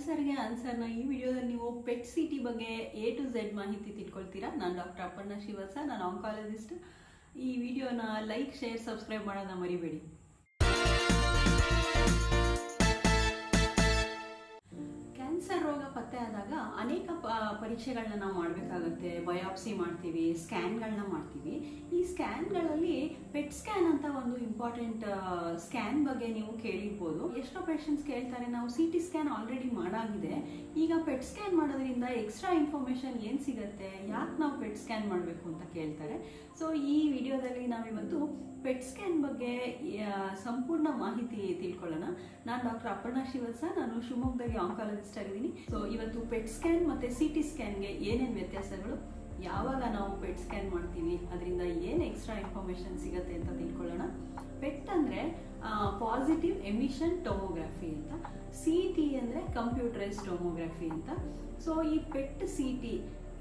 ಕ್ಯಾನ್ಸರ್ಗೆ ಆನ್ಸರ್ನ ಈ ವಿಡಿಯೋದಲ್ಲಿ ನೀವು ಪೆಟ್ ಸಿಟಿ ಬಗ್ಗೆ ಎ ಟು ಝೆಡ್ ಮಾಹಿತಿ ತಿಳ್ಕೊಳ್ತೀರಾ ನಾನು ಡಾಕ್ಟರ್ ಅಪರ್ಣ ಶ್ರೀವತ್ಸ ನಾನು ಆಂಕಾಲಜಿಸ್ಟ್ ಈ ವಿಡಿಯೋನ ಲೈಕ್ ಶೇರ್ ಸಬ್ಸ್ಕ್ರೈಬ್ ಮಾಡೋದನ್ನ ಮರಿಬೇಡಿ ಕ್ಯಾನ್ಸರ್ ರೋಗ ಪತ್ತೆ ಆದಾಗ ಅನೇಕ ಪ- ಪರೀಕ್ಷೆಗಳನ್ನ ನಾವು ಮಾಡಬೇಕಾಗುತ್ತೆ ಬಯಾಪ್ಸಿ ಮಾಡ್ತೀವಿ ಸ್ಕ್ಯಾನ್ಗಳನ್ನ ಮಾಡ್ತೀವಿ ಈ ಸ್ಕ್ಯಾನ್ಗಳಲ್ಲಿ ಪೆಟ್ ಸ್ಕ್ಯಾನ್ ಅಂತ ಒಂದು ಇಂಪಾರ್ಟೆಂಟ್ ಸ್ಕ್ಯಾನ್ ಬಗ್ಗೆ ನೀವು ಕೇಳಿರ್ಬೋದು ಎಷ್ಟೋ ಪೇಷಂಟ್ಸ್ ಕೇಳ್ತಾರೆ ನಾವು ಸಿ ಟಿ ಸ್ಕ್ಯಾನ್ ಆಲ್ರೆಡಿ ಮಾಡಾಗಿದೆ ಈಗ ಪೆಟ್ ಸ್ಕ್ಯಾನ್ ಮಾಡೋದ್ರಿಂದ ಎಕ್ಸ್ಟ್ರಾ ಇನ್ಫಾರ್ಮೇಶನ್ ಏನು ಸಿಗುತ್ತೆ ಯಾಕೆ ನಾವು ಪೆಟ್ ಸ್ಕ್ಯಾನ್ ಮಾಡಬೇಕು ಅಂತ ಕೇಳ್ತಾರೆ ಸೊ ಈ ವಿಡಿಯೋದಲ್ಲಿ ನಾವಿವತ್ತು ಪೆಟ್ ಸ್ಕ್ಯಾನ್ ಬಗ್ಗೆ ಆ, ಸಂಪೂರ್ಣ ಮಾಹಿತಿ ತಿಳ್ಕೊಳ್ಳೋಣ ನಾನು ಡಾಕ್ಟರ್ ಅಪರ್ಣ ಶ್ರೀವತ್ಸ ನಾನು ಶಿವಮೊಗ್ಗದಲ್ಲಿ ಆಂಕಾಲಜಿಸ್ಟ್ ಆಗಿದ್ದೀನಿ ಸೊ ಇವತ್ತು ಪೆಟ್ ಸ್ಕ್ಯಾನ್ ಮತ್ತೆ ಸಿ ಟಿ ಸ್ಕ್ಯಾನ್ಗೆ ಏನೇನು ವ್ಯತ್ಯಾಸಗಳು ಯಾವಾಗ ನಾವು ಪೆಟ್ ಸ್ಕ್ಯಾನ್ ಮಾಡ್ತೀವಿ ಅದರಿಂದ ಏನು ಎಕ್ಸ್ಟ್ರಾ ಇನ್ಫಾರ್ಮೇಶನ್ ಸಿಗುತ್ತೆ ಅಂತ ತಿಳ್ಕೊಳ್ಳೋಣ ಪೆಟ್ ಅಂದರೆ ಪಾಸಿಟಿವ್ ಎಮಿಷನ್ ಟೊಮೋಗ್ರಫಿ ಅಂತ ಸಿ ಟಿ ಅಂದರೆ ಕಂಪ್ಯೂಟರೈಸ್ ಟೊಮೋಗ್ರಫಿ ಅಂತ ಸೊ ಈ ಪೆಟ್ ಸಿ ಟಿ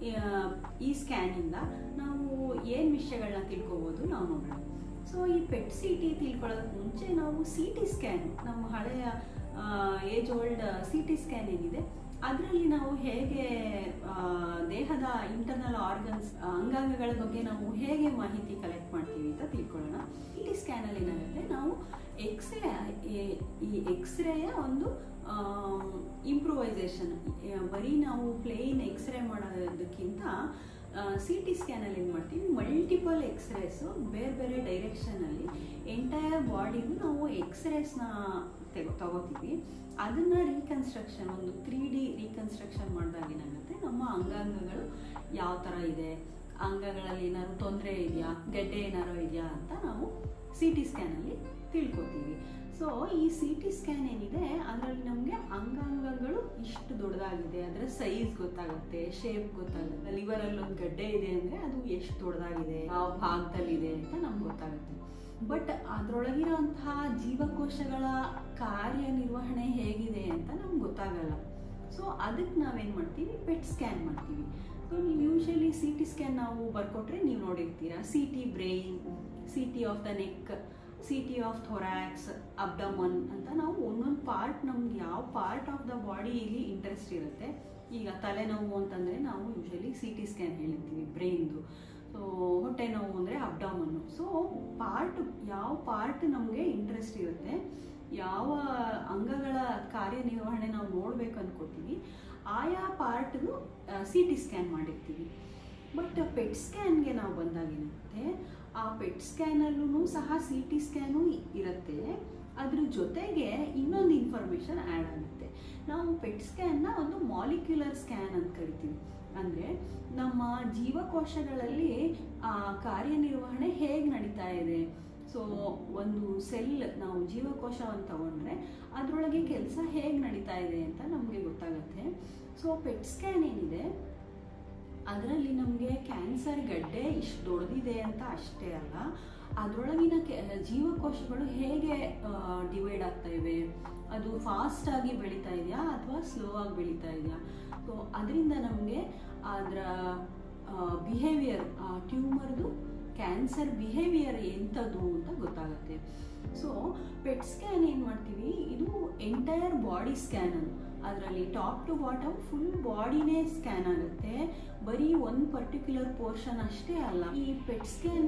ಈ ಸ್ಕ್ಯಾನಿಂದ ನಾವು ಏನು ವಿಷಯಗಳನ್ನ ತಿಳ್ಕೊಬೋದು ನಾವು ನೋಡೋಣ ಸೊ ಈ ಪೆಟ್ ಸಿ ಟಿ ತಿಳ್ಕೊಳ್ಳೋದಕ್ಕೆ ಮುಂಚೆ ನಾವು ಸಿ ಟಿ ಸ್ಕ್ಯಾನ್ ನಮ್ಮ ಹಳೆಯ age old C T scan ಏನಿದೆ ಅದರಲ್ಲಿ ನಾವು ಹೇಗೆ ಆ, ದೇಹದ ಇಂಟರ್ನಲ್ ಆರ್ಗನ್ಸ್ ಅಂಗಾಂಗಗಳ ಬಗ್ಗೆ ನಾವು ಹೇಗೆ ಮಾಹಿತಿ ಕಲೆಕ್ಟ್ ಮಾಡ್ತೀವಿ ಅಂತ ತಿಳ್ಕೊಳ್ಳೋಣ ಸಿ ಟಿ ಸ್ಕ್ಯಾನಲ್ಲಿ ಏನಾಗುತ್ತೆ ನಾವು ಎಕ್ಸ್ರೇ ಈ ಎಕ್ಸ್ರೇಯ ಒಂದು ಇಂಪ್ರೂವೈಸೇಷನ್ ಬರೀ ನಾವು ಪ್ಲೇನ್ ಎಕ್ಸ್ರೇ ಮಾಡೋದಕ್ಕಿಂತ ಸಿ ಟಿ ಸ್ಕ್ಯಾನಲ್ಲಿ ಏನು ಮಾಡ್ತೀವಿ ಮಲ್ಟಿಪಲ್ ಎಕ್ಸ್ರೇಸು ಬೇರೆ ಬೇರೆ ಡೈರೆಕ್ಷನಲ್ಲಿ ಎಂಟೈರ್ ಬಾಡಿಗೂ ನಾವು ಎಕ್ಸ್ರೇಸ್ನ ತೆಗೋ ತಗೋತೀವಿ ಅದನ್ನು ರೀಕನ್ಸ್ಟ್ರಕ್ಷನ್ ಒಂದು ತ್ರೀ ಡಿ ರೀಕನ್ಸ್ಟ್ರಕ್ಷನ್ ಮಾಡಿದಾಗ ಏನಾಗುತ್ತೆ ನಮ್ಮ ಅಂಗಾಂಗಗಳು ಯಾವ ಥರ ಇದೆ ಅಂಗಗಳಲ್ಲಿ ಏನಾದ್ರು ತೊಂದರೆ ಇದೆಯಾ ಗೆಡ್ಡೆ ಏನಾರು ಇದೆಯಾ ಅಂತ ನಾವು ಸಿ ಟಿ ಸ್ಕ್ಯಾನಲ್ಲಿ ತಿಳ್ಕೊತೀವಿ ಸೊ ಈ ಸಿ ಟಿ ಸ್ಕ್ಯಾನ್ ಏನಿದೆ ಅದರಲ್ಲಿ ನಮಗೆ ಅಂಗಾಂಗಗಳು ಇಷ್ಟು ದೊಡ್ಡದಾಗಿದೆ ಅದರ ಸೈಜ್ ಗೊತ್ತಾಗುತ್ತೆ ಶೇಪ್ ಗೊತ್ತಾಗುತ್ತೆ ಲಿವರಲ್ಲಿ ಒಂದು ಗಡ್ಡೆ ಇದೆ ಅಂದರೆ ಅದು ಎಷ್ಟು ದೊಡ್ಡದಾಗಿದೆ ಯಾವ ಭಾಗದಲ್ಲಿದೆ ಅಂತ ನಮ್ಗೆ ಗೊತ್ತಾಗುತ್ತೆ ಬಟ್ ಅದರೊಳಗಿರುವಂತಹ ಜೀವಕೋಶಗಳ ಕಾರ್ಯನಿರ್ವಹಣೆ ಹೇಗಿದೆ ಅಂತ ನಮ್ಗೆ ಗೊತ್ತಾಗಲ್ಲ ಸೊ ಅದಕ್ಕೆ ನಾವೇನು ಮಾಡ್ತೀವಿ ಪೆಟ್ ಸ್ಕ್ಯಾನ್ ಮಾಡ್ತೀವಿ ಸೊ ನೀವು ಯೂಶಲಿ ಸಿ ಟಿ ಸ್ಕ್ಯಾನ್ ನಾವು ಬರ್ಕೊಟ್ರೆ ನೀವು ನೋಡಿರ್ತೀರಾ C T brain C T of the neck C T of thorax abdomen ಅಂತ ನಾವು ಒಂದೊಂದು ಪಾರ್ಟ್ ನಮ್ಗೆ ಯಾವ ಪಾರ್ಟ್ ಆಫ್ ದ ಬಾಡಿಯಲ್ಲಿ ಇಂಟ್ರೆಸ್ಟ್ ಇರುತ್ತೆ ಈಗ ತಲೆನೋವು ಅಂತಂದರೆ ನಾವು ಯೂಶಲಿ ಸಿ ಟಿ ಸ್ಕ್ಯಾನ್ ಹೇಳಿರ್ತೀವಿ ಬ್ರೈನ್ದು ಸೊ ಹೊಟ್ಟೆ ನೋವು ಅಂದರೆ ಅಬ್ಡಮನ್ನು ಸೊ ಪಾರ್ಟ್ ಯಾವ ಪಾರ್ಟ್ ನಮಗೆ ಇಂಟ್ರೆಸ್ಟ್ ಇರುತ್ತೆ ಯಾವ ಅಂಗಗಳ ಕಾರ್ಯನಿರ್ವಹಣೆ ನಾವು ನೋಡ್ಬೇಕು ಅನ್ಕೋತೀವಿ ಆಯಾ ಪಾರ್ಟ್ದು ಸಿ ಟಿ ಸ್ಕ್ಯಾನ್ ಮಾಡಿರ್ತೀವಿ ಬಟ್ ಪೆಟ್ ಸ್ಕ್ಯಾನ್ಗೆ ನಾವು ಬಂದಾಗ ಏನಾಗುತ್ತೆ ಆ ಪೆಟ್ ಸ್ಕ್ಯಾನಲ್ಲೂ ಸಹ ಸಿ ಟಿ ಸ್ಕ್ಯಾನು ಇರುತ್ತೆ ಅದ್ರ ಜೊತೆಗೆ ಇನ್ನೊಂದು ಇನ್ಫಾರ್ಮೇಷನ್ ಆ್ಯಡ್ ಆಗುತ್ತೆ ನಾವು ಪೆಟ್ ಸ್ಕ್ಯಾನ್ನ ಒಂದು ಮಾಲಿಕ್ಯುಲರ್ ಸ್ಕ್ಯಾನ್ ಅಂತ ಕರಿತೀವಿ ಅಂದರೆ ನಮ್ಮ ಜೀವಕೋಶಗಳಲ್ಲಿ ಆ ಕಾರ್ಯನಿರ್ವಹಣೆ ಹೇಗೆ ನಡೀತಾ ಇದೆ ಸೊ ಒಂದು ಸೆಲ್ ನಾವು ಜೀವಕೋಶವನ್ನು ತಗೊಂಡ್ರೆ ಅದರೊಳಗೆ ಕೆಲಸ ಹೇಗೆ ನಡೀತಾ ಇದೆ ಅಂತ ನಮಗೆ ಗೊತ್ತಾಗುತ್ತೆ ಸೊ ಪೆಟ್ ಸ್ಕ್ಯಾನ್ ಏನಿದೆ ಅದರಲ್ಲಿ ನಮಗೆ ಕ್ಯಾನ್ಸರ್ ಗಡ್ಡೆ ಇಷ್ಟು ದೊಡ್ಡದಿದೆ ಅಂತ ಅಷ್ಟೇ ಅಲ್ಲ ಅದರೊಳಗಿನ ಕೆ ಜೀವಕೋಶಗಳು ಹೇಗೆ ಡಿವೈಡ್ ಆಗ್ತಾ ಇವೆ ಅದು ಫಾಸ್ಟಾಗಿ ಬೆಳೀತಾ ಇದೆಯಾ ಅಥವಾ ಸ್ಲೋ ಆಗಿ ಬೆಳೀತಾ ಇದೆಯಾ ಸೊ ಅದರಿಂದ ನಮಗೆ ಅದರ ಬಿಹೇವಿಯರ್ ಆ ಟ್ಯೂಮರ್ದು ಕ್ಯಾನ್ಸರ್ ಬಿಹೇವಿಯರ್ ಎಂಥದ್ದು ಅಂತ ಗೊತ್ತಾಗುತ್ತೆ ಸೊ ಪೆಟ್ ಸ್ಕ್ಯಾನ್ ಏನು ಮಾಡ್ತೀವಿ ಇದು ಎಂಟೈರ್ ಬಾಡಿ ಸ್ಕ್ಯಾನ್ ಅನ್ನು ಅದರಲ್ಲಿ ಟಾಪ್ ಟು ಬಾಟಮ್ ಫುಲ್ ಬಾಡಿನೇ ಸ್ಕ್ಯಾನ್ ಆಗುತ್ತೆ ಬರೀ ಒಂದು ಪರ್ಟಿಕ್ಯುಲರ್ ಪೋರ್ಷನ್ ಅಷ್ಟೇ ಅಲ್ಲ ಈ ಪೆಟ್ ಸ್ಕ್ಯಾನ್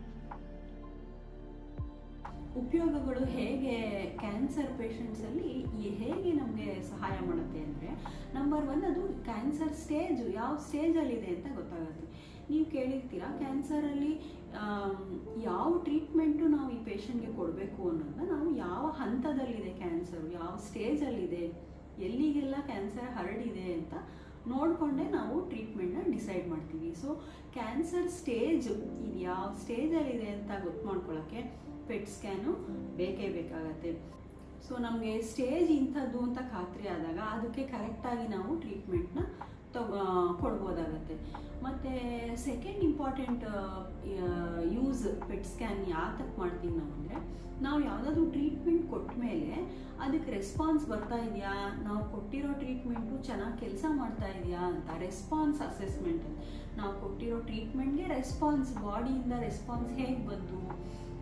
ಉಪಯೋಗಗಳು ಹೇಗೆ ಕ್ಯಾನ್ಸರ್ ಪೇಷಂಟ್ಸಲ್ಲಿ ಹೇಗೆ ನಮಗೆ ಸಹಾಯ ಮಾಡುತ್ತೆ ಅಂದರೆ ನಂಬರ್ ಒನ್ ಅದು ಕ್ಯಾನ್ಸರ್ ಸ್ಟೇಜು ಯಾವ ಸ್ಟೇಜಲ್ಲಿದೆ ಅಂತ ಗೊತ್ತಾಗುತ್ತೆ ನೀವು ಕೇಳಿರ್ತೀರಾ ಕ್ಯಾನ್ಸರಲ್ಲಿ ಯಾವ ಟ್ರೀಟ್ಮೆಂಟು ನಾವು ಈ ಪೇಷಂಟ್ಗೆ ಕೊಡಬೇಕು ಅನ್ನೋದನ್ನ ನಾವು ಯಾವ ಹಂತದಲ್ಲಿದೆ ಕ್ಯಾನ್ಸರು ಯಾವ ಸ್ಟೇಜಲ್ಲಿದೆ ಎಲ್ಲಿಗೆಲ್ಲ ಕ್ಯಾನ್ಸರ್ ಹರಡಿದೆ ಅಂತ ನೋಡಿಕೊಂಡೇ ನಾವು ಟ್ರೀಟ್ಮೆಂಟ್ನ ಡಿಸೈಡ್ ಮಾಡ್ತೀವಿ ಸೊ ಕ್ಯಾನ್ಸರ್ ಸ್ಟೇಜ್ ಇದು ಯಾವ ಸ್ಟೇಜಲ್ಲಿದೆ ಅಂತ ಗೊತ್ತು ಮಾಡ್ಕೊಳ್ಳೋಕ್ಕೆ ಪೆಟ್ ಸ್ಕ್ಯಾನು ಬೇಕೇ ಬೇಕಾಗತ್ತೆ ಸೊ ನಮಗೆ ಸ್ಟೇಜ್ ಇಂಥದ್ದು ಅಂತ ಖಾತ್ರಿ ಆದಾಗ ಅದಕ್ಕೆ ಕರೆಕ್ಟಾಗಿ ನಾವು ಟ್ರೀಟ್ಮೆಂಟ್ನ ತಗೋ ಕೊಡ್ಬೋದಾಗತ್ತೆ ಮತ್ತು second important use PET scan ಯಾತಕ್ಕೆ ಮಾಡ್ತೀವಿ ನಾವು ಅಂದರೆ ನಾವು ಯಾವುದಾದ್ರೂ ಟ್ರೀಟ್ಮೆಂಟ್ ಕೊಟ್ಟ ಮೇಲೆ ಅದಕ್ಕೆ ರೆಸ್ಪಾನ್ಸ್ ಬರ್ತಾ ಇದೆಯಾ ನಾವು ಕೊಟ್ಟಿರೋ ಟ್ರೀಟ್ಮೆಂಟು ಚೆನ್ನಾಗಿ ಕೆಲಸ ಮಾಡ್ತಾ ಇದೆಯಾ ಅಂತ ರೆಸ್ಪಾನ್ಸ್ ಅಸೆಸ್ಮೆಂಟ್ ನಾವು ಕೊಟ್ಟಿರೋ ಟ್ರೀಟ್ಮೆಂಟ್ಗೆ ರೆಸ್ಪಾನ್ಸ್ ಬಾಡಿಯಿಂದ ರೆಸ್ಪಾನ್ಸ್ ಹೇಗೆ ಬಂತು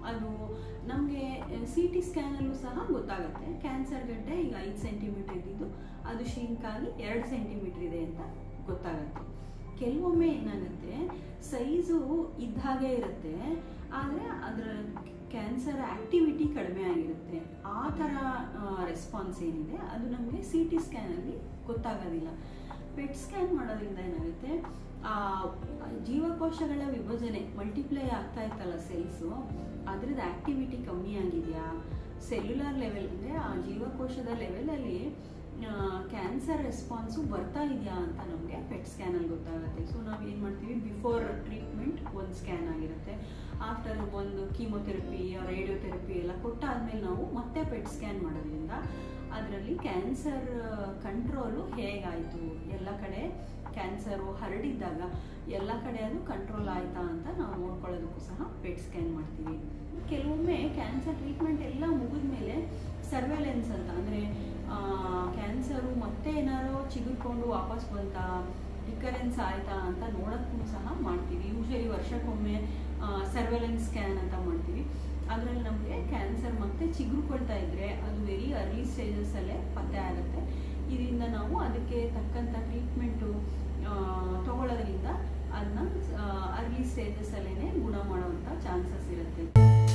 ಅದು ನಮಗೆ ಸಿ ಟಿ ಸ್ಕ್ಯಾನಲ್ಲೂ ಸಹ ಗೊತ್ತಾಗುತ್ತೆ ಕ್ಯಾನ್ಸರ್ ಗಡ್ಡೆ ಈಗ ಐದು ಸೆಂಟಿಮೀಟರ್ ಇದ್ದಿದ್ದು ಅದು ಶಿಂಕ್ ಆಗಿ ಎರಡು ಸೆಂಟಿಮೀಟರ್ ಇದೆ ಅಂತ ಗೊತ್ತಾಗುತ್ತೆ ಕೆಲವೊಮ್ಮೆ ಏನಾಗುತ್ತೆ ಸೈಜು ಇದ್ದ ಹಾಗೆ ಇರುತ್ತೆ ಆದರೆ ಅದರ ಕ್ಯಾನ್ಸರ್ ಆ್ಯಕ್ಟಿವಿಟಿ ಕಡಿಮೆ ಆಗಿರುತ್ತೆ ಆ ಥರ ರೆಸ್ಪಾನ್ಸ್ ಏನಿದೆ ಅದು ನಮಗೆ ಸಿ ಟಿ ಸ್ಕ್ಯಾನಲ್ಲಿ ಗೊತ್ತಾಗೋದಿಲ್ಲ ಪೆಟ್ ಸ್ಕ್ಯಾನ್ ಮಾಡೋದ್ರಿಂದ ಏನಾಗುತ್ತೆ ಆ ಜೀವಕೋಶಗಳ ವಿಭಜನೆ ಮಲ್ಟಿಪ್ಲೈ ಆಗ್ತಾ ಇತ್ತಲ್ಲ ಸೆಲ್ಸು ಅದ್ರದ್ದು ಆ್ಯಕ್ಟಿವಿಟಿ ಕಮ್ಮಿ ಆಗಿದೆಯಾ ಸೆಲ್ಯುಲರ್ ಲೆವೆಲ್ ಅಂದರೆ ಆ ಜೀವಕೋಶದ ಲೆವೆಲಲ್ಲಿ ಕ್ಯಾನ್ಸರ್ ರೆಸ್ಪಾನ್ಸು ಬರ್ತಾ ಇದೆಯಾ ಅಂತ ನಮಗೆ ಪೆಟ್ ಸ್ಕ್ಯಾನಲ್ಲಿ ಗೊತ್ತಾಗುತ್ತೆ ಸೊ ನಾವು ಏನು ಮಾಡ್ತೀವಿ ಬಿಫೋರ್ ಟ್ರೀಟ್ಮೆಂಟ್ ಒಂದು ಸ್ಕ್ಯಾನ್ ಆಗಿರುತ್ತೆ ಆಫ್ಟರ್ ಒಂದು ಕೀಮೊಥೆರಪಿ ರೇಡಿಯೋಥೆರಪಿ ಎಲ್ಲ ಕೊಟ್ಟಾದ್ಮೇಲೆ ನಾವು ಮತ್ತೆ ಪೆಟ್ ಸ್ಕ್ಯಾನ್ ಮಾಡೋದ್ರಿಂದ ಅದರಲ್ಲಿ ಕ್ಯಾನ್ಸರ್ ಕಂಟ್ರೋಲು ಹೇಗಾಯಿತು ಎಲ್ಲ ಕಡೆ ಕ್ಯಾನ್ಸರು ಹರಡಿದ್ದಾಗ ಎಲ್ಲ ಕಡೆ ಅದು ಕಂಟ್ರೋಲ್ ಆಯ್ತಾ ಅಂತ ನಾವು ನೋಡ್ಕೊಳ್ಳೋದಕ್ಕೂ ಸಹ ಪೆಟ್ ಸ್ಕ್ಯಾನ್ ಮಾಡ್ತೀವಿ ಕೆಲವೊಮ್ಮೆ ಕ್ಯಾನ್ಸರ್ ಟ್ರೀಟ್ಮೆಂಟ್ ಎಲ್ಲ ಮುಗಿದ ಮೇಲೆ ಸರ್ವೆಲೆನ್ಸ್ ಅಂತ ಅಂದರೆ ಕ್ಯಾನ್ಸರು ಮತ್ತೆ ಏನಾರೋ ಚಿಗುರ್ಕೊಂಡು ವಾಪಸ್ ಬಂತಾ ರಿಕರೆನ್ಸ್ ಆಯ್ತಾ ಅಂತ ನೋಡೋಕ್ಕೂ ಸಹ ಮಾಡ್ತೀವಿ ಯೂಶಲಿ ವರ್ಷಕ್ಕೊಮ್ಮೆ ಸರ್ವೆಲೆನ್ಸ್ ಸ್ಕ್ಯಾನ್ ಅಂತ ಮಾಡ್ತೀವಿ ಅದರಲ್ಲಿ ನಮಗೆ ಕ್ಯಾನ್ಸರ್ ಮತ್ತೆ ಚಿಗುರುಕೊಳ್ತಾ ಇದ್ರೆ ಅದು ವೆರಿ ಅರ್ಲಿ ಸ್ಟೇಜಸ್ಸಲ್ಲೇ ಪತ್ತೆ ಆಗುತ್ತೆ ಇದರಿಂದ ನಾವು ಅದಕ್ಕೆ ತಕ್ಕಂಥ ಟ್ರೀಟ್ಮೆಂಟು ತಗೊಳ್ಳೋದ್ರಿಂದ ಅದನ್ನ ಅರ್ಲಿ ಸ್ಟೇಜಸ್ಸಲ್ಲೇ ಗುಣ ಮಾಡುವಂಥ ಚಾನ್ಸಸ್ ಇರುತ್ತೆ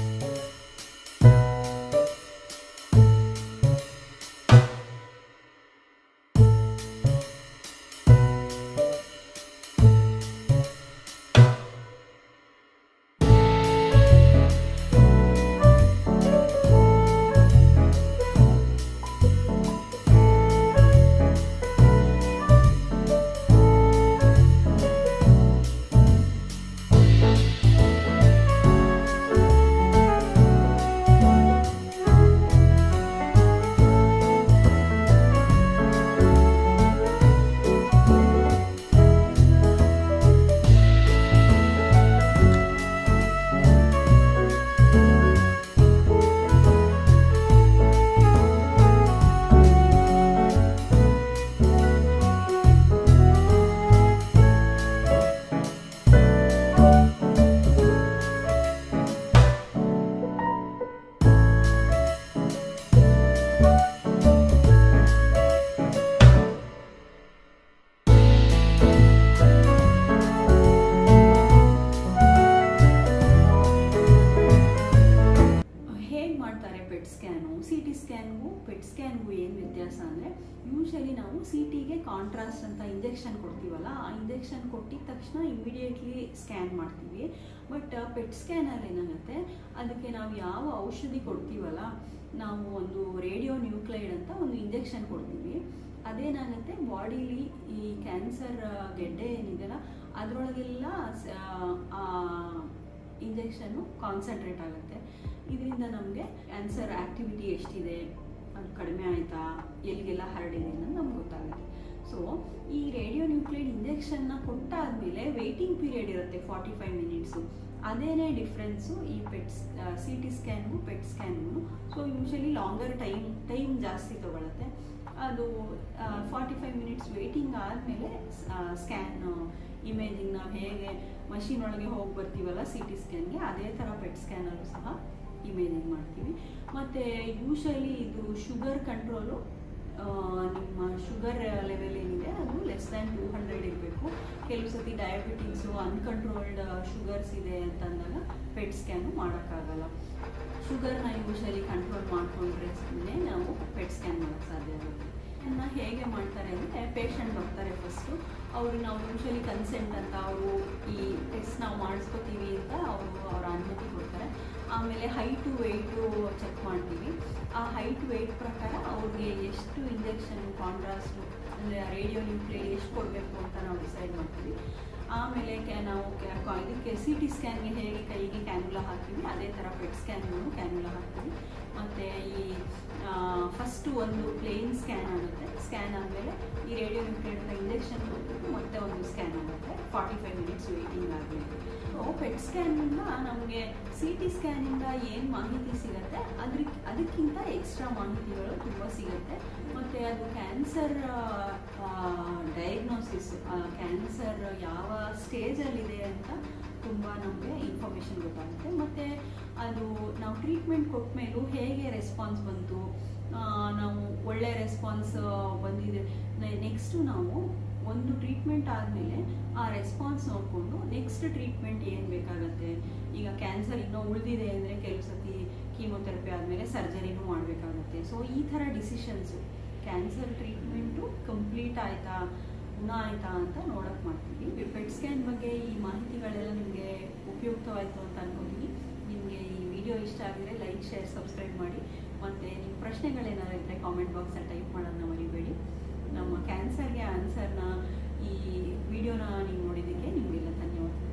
ಹೇಗೆ ಮಾಡ್ತಾರೆ ಪೆಟ್ ಸ್ಕ್ಯಾನು ಸಿ ಟಿ ಸ್ಕ್ಯಾನ್ಗೂ ಪೆಟ್ ಸ್ಕ್ಯಾನ್ಗೂ ಏನು ವ್ಯತ್ಯಾಸ ಅಂದರೆ ಯೂಶಲಿ ನಾವು ಸಿ ಟಿಗೆ ಕಾಂಟ್ರಾಸ್ಟ್ ಅಂತ ಇಂಜೆಕ್ಷನ್ ಕೊಡ್ತೀವಲ್ಲ ಆ ಇಂಜೆಕ್ಷನ್ ಕೊಟ್ಟಿದ ತಕ್ಷಣ ಇಮಿಡಿಯೇಟ್ಲಿ ಸ್ಕ್ಯಾನ್ ಮಾಡ್ತೀವಿ ಬಟ್ ಪೆಟ್ ಸ್ಕ್ಯಾನಲ್ಲಿ ಏನಾಗುತ್ತೆ ಅದಕ್ಕೆ ನಾವು ಯಾವ ಔಷಧಿ ಕೊಡ್ತೀವಲ್ಲ ನಾವು ಒಂದು ರೇಡಿಯೋ ನ್ಯೂಕ್ಲೈಡ್ ಅಂತ ಒಂದು ಇಂಜೆಕ್ಷನ್ ಕೊಡ್ತೀವಿ ಅದೇನಾಗುತ್ತೆ ಬಾಡಿಲಿ ಈ ಕ್ಯಾನ್ಸರ್ ಗೆಡ್ಡೆ ಏನಿದೆಯಲ್ಲ ಅದರೊಳಗೆಲ್ಲ ಇಂಜೆಕ್ಷನ್ನು ಕಾನ್ಸಂಟ್ರೇಟ್ ಆಗುತ್ತೆ ಇದರಿಂದ ನಮಗೆ ಕ್ಯಾನ್ಸರ್ ಆ್ಯಕ್ಟಿವಿಟಿ ಎಷ್ಟಿದೆ ಅದು ಕಡಿಮೆ ಆಯಿತಾ ಎಲ್ಲಿಗೆಲ್ಲ ಹರಡಿದೆ ಅನ್ನೋದು ನಮ್ಗೆ ಗೊತ್ತಾಗುತ್ತೆ ಸೊ ಈ ರೇಡಿಯೋ ನ್ಯೂಕ್ಲೈಡ್ ಇಂಜೆಕ್ಷನ್ನ ಕೊಟ್ಟಾದ್ಮೇಲೆ ವೆಯ್ಟಿಂಗ್ ಪೀರಿಯಡ್ ಇರುತ್ತೆ ಫಾರ್ಟಿ ಫೈವ್ ಮಿನಿಟ್ಸು ಅದೇನೇ ಡಿಫ್ರೆನ್ಸು ಈ ಪೆಟ್ಸ್ ಸಿ ಟಿ ಸ್ಕ್ಯಾನ್ಗೂ ಪೆಟ್ ಸ್ಕ್ಯಾನ್ಗೂ so usually longer time time ಜಾಸ್ತಿ ತಗೊಳುತ್ತೆ ಅದು ಫಾರ್ಟಿ ಫೈವ್ ಮಿನಿಟ್ಸ್ ವೆಯ್ಟಿಂಗ್ ಆದಮೇಲೆ ಸ್ಕ್ಯಾನ್ ಇಮೇಜಿಂಗ್ ನಾವು ಹೇಗೆ ಮಷಿನ್ ಒಳಗೆ ಹೋಗಿ ಬರ್ತೀವಲ್ಲ ಸಿ ಟಿ ಸ್ಕ್ಯಾನ್ಗೆ ಅದೇ ಥರ ಪೆಟ್ ಸ್ಕ್ಯಾನಲ್ಲೂ ಸಹ ಇಮೇಜಿಂಗ್ ಮಾಡ್ತೀವಿ ಮತ್ತು ಯೂಶಲಿ ಇದು ಶುಗರ್ ಕಂಟ್ರೋಲು ನಿಮ್ಮ ಶುಗರ್ ಲೆವೆಲ್ ಏನಿದೆ ಅದು ಲೆಸ್ ದ್ಯಾನ್ ಟೂ ಹಂಡ್ರೆಡ್ ಇರಬೇಕು ಕೆಲವು ಸತಿ ಡಯಾಬಿಟಿಕ್ಸು ಅನ್ಕಂಟ್ರೋಲ್ಡ್ ಶುಗರ್ಸ್ ಇದೆ ಅಂತಂದಾಗ ಪೆಟ್ ಸ್ಕ್ಯಾನು ಮಾಡೋಕ್ಕಾಗಲ್ಲ ಶುಗರ್ನ ಯೂಶಲಿ ಕಂಟ್ರೋಲ್ ಮಾಡಿಕೊಂಡ್ರೆ ನಾವು ಪೆಟ್ ಸ್ಕ್ಯಾನ್ ಮಾಡೋಕ್ಕೆ ಸಾಧ್ಯ ಆಗುತ್ತೆ ಇದನ್ನ ಹೇಗೆ ಮಾಡ್ತಾರೆ ಅಂದರೆ ಪೇಷಂಟ್ ಬರ್ತಾರೆ ಫಸ್ಟು ಅವರು ನಾವು ಯೂಶಲಿ ಕನ್ಸೆಂಟ್ ಅಂತ ಅವರು ಈ ಟೆಸ್ಟ್ ನಾವು ಮಾಡಿಸ್ಕೋತೀವಿ ಅಂತ ಅವರು ಅವರ ಅನುಮತಿ ಕೊಡ್ತಾರೆ ಆಮೇಲೆ ಹೈಟು ವೆಯ್ಟು ಚೆಕ್ ಮಾಡ್ತೀವಿ ಆ ಹೈಟ್ ವೆಯ್ಟ್ ಪ್ರಕಾರ ಅವ್ರಿಗೆ ಎಷ್ಟು ಇಂಜೆಕ್ಷನ್ ಕಾಂಟ್ರಾಸ್ಟು ಅಂದರೆ ರೇಡಿಯೋ ನ್ಯೂಕ್ಲಿಯರ್ ಎಷ್ಟು ಕೊಡಬೇಕು ಅಂತ ನಾವು ಡಿಸೈಡ್ ಮಾಡ್ತೀವಿ ಆಮೇಲೆ ಕ್ಯಾ ನಾವು ಕ್ಯಾ- ಕಾ- ಇದಕ್ಕೆ ಸಿ ಟಿ ಸ್ಕ್ಯಾನ್ಗೆ ಹೇಗೆ ಕೈಗೆ ಕ್ಯಾನ್ಯುಲಾ ಹಾಕ್ತೀವಿ ಅದೇ ಥರ ಪೆಟ್ ಸ್ಕ್ಯಾನ್ಗೂ ಕ್ಯಾನ್ಯುಲಾ ಹಾಕ್ತೀವಿ ಮತ್ತು ಈ ಫಸ್ಟು ಒಂದು ಪ್ಲೇನ್ ಸ್ಕ್ಯಾನ್ ಆಗುತ್ತೆ ಸ್ಕ್ಯಾನ್ ಆದಮೇಲೆ ಈ ರೇಡಿಯೋ ನ್ಯೂಕ್ಲಿಯರ್ ಇಂಜೆಕ್ಷನ್ ಕೊಟ್ಟು ಮತ್ತೆ ಒಂದು ಸ್ಕ್ಯಾನ್ ಆಗುತ್ತೆ ಫಾರ್ಟಿ ಫೈವ್ ಮಿನಿಟ್ಸ್ ವೆಯ್ಟಿಂಗ್ ಆದಮೇಲೆ ಸೊ ಪೆಟ್ ಸ್ಕ್ಯಾನಿಂದ ನಮಗೆ ಸಿ ಟಿ ಸ್ಕ್ಯಾನಿಂದ ಏನು ಮಾಹಿತಿ ಸಿಗುತ್ತೆ ಅದ್ರ ಅದಕ್ಕಿಂತ ಎಕ್ಸ್ಟ್ರಾ ಮಾಹಿತಿಗಳು ತುಂಬ ಸಿಗುತ್ತೆ ಮತ್ತು ಅದು ಕ್ಯಾನ್ಸರ್ ಡಯಾಗ್ನೋಸಿಸ್ ಕ್ಯಾನ್ಸರ್ ಯಾವ ಸ್ಟೇಜಲ್ಲಿದೆ ಅಂತ ತುಂಬ ನಮಗೆ ಇನ್ಫಾರ್ಮೇಷನ್ ಗೊತ್ತಾಗುತ್ತೆ ಮತ್ತು ಅದು ನಾವು ಟ್ರೀಟ್ಮೆಂಟ್ ಕೊಟ್ಟ ಮೇಲೂ ಹೇಗೆ ರೆಸ್ಪಾನ್ಸ್ ಬಂತು ಆ, ನಾವು ಒಳ್ಳೆ ರೆಸ್ಪಾನ್ಸ್ ಬಂದಿದೆ ನೆಕ್ಸ್ಟು ನಾವು ಒಂದು ಟ್ರೀಟ್ಮೆಂಟ್ ಆದಮೇಲೆ ಆ ರೆಸ್ಪಾನ್ಸ್ ನೋಡಿಕೊಂಡು ನೆಕ್ಸ್ಟ್ ಟ್ರೀಟ್ಮೆಂಟ್ ಏನು ಬೇಕಾಗತ್ತೆ ಈಗ ಕ್ಯಾನ್ಸರ್ ಇನ್ನೂ ಉಳಿದಿದೆ ಅಂದರೆ ಕೆಲವು ಸತಿ ಕೀಮೊಥೆರಪಿ ಆದಮೇಲೆ ಸರ್ಜರಿನೂ ಮಾಡಬೇಕಾಗತ್ತೆ ಸೊ ಈ ಥರ ಡಿಸಿಷನ್ಸು ಕ್ಯಾನ್ಸರ್ ಟ್ರೀಟ್ಮೆಂಟು ಕಂಪ್ಲೀಟ್ ಆಯಿತಾ ಗುಣ ಆಯಿತಾ ಅಂತ ನೋಡೋಕೆ ಮಾಡ್ತೀವಿ ಪೆಟ್ ಸ್ಕ್ಯಾನ್ ಬಗ್ಗೆ ಈ ಮಾಹಿತಿಗಳೆಲ್ಲ ನಿಮಗೆ ಉಪಯುಕ್ತವಾಯಿತು ಅಂತ ಅನ್ಕೋತೀನಿ ನಿಮಗೆ ಈ ವಿಡಿಯೋ ಇಷ್ಟ ಆಗಿದ್ರೆ ಲೈಕ್ ಶೇರ್ ಸಬ್ಸ್ಕ್ರೈಬ್ ಮಾಡಿ ಮತ್ತು ನಿಮ್ಮ ಪ್ರಶ್ನೆಗಳೇನಾದ್ರು ಇದ್ದರೆ ಕಾಮೆಂಟ್ ಬಾಕ್ಸಲ್ಲಿ ಟೈಪ್ ಮಾಡೋದನ್ನ ಮರಿಬೇಡಿ ನಮ್ಮ ಕ್ಯಾನ್ಸರ್ಗೆ ಆನ್ಸರ್ನ ಈ ವಿಡಿಯೋನ ನೀವು ನೋಡಿದ್ದಕ್ಕೆ ನಿಮಗೆಲ್ಲ ಧನ್ಯವಾದ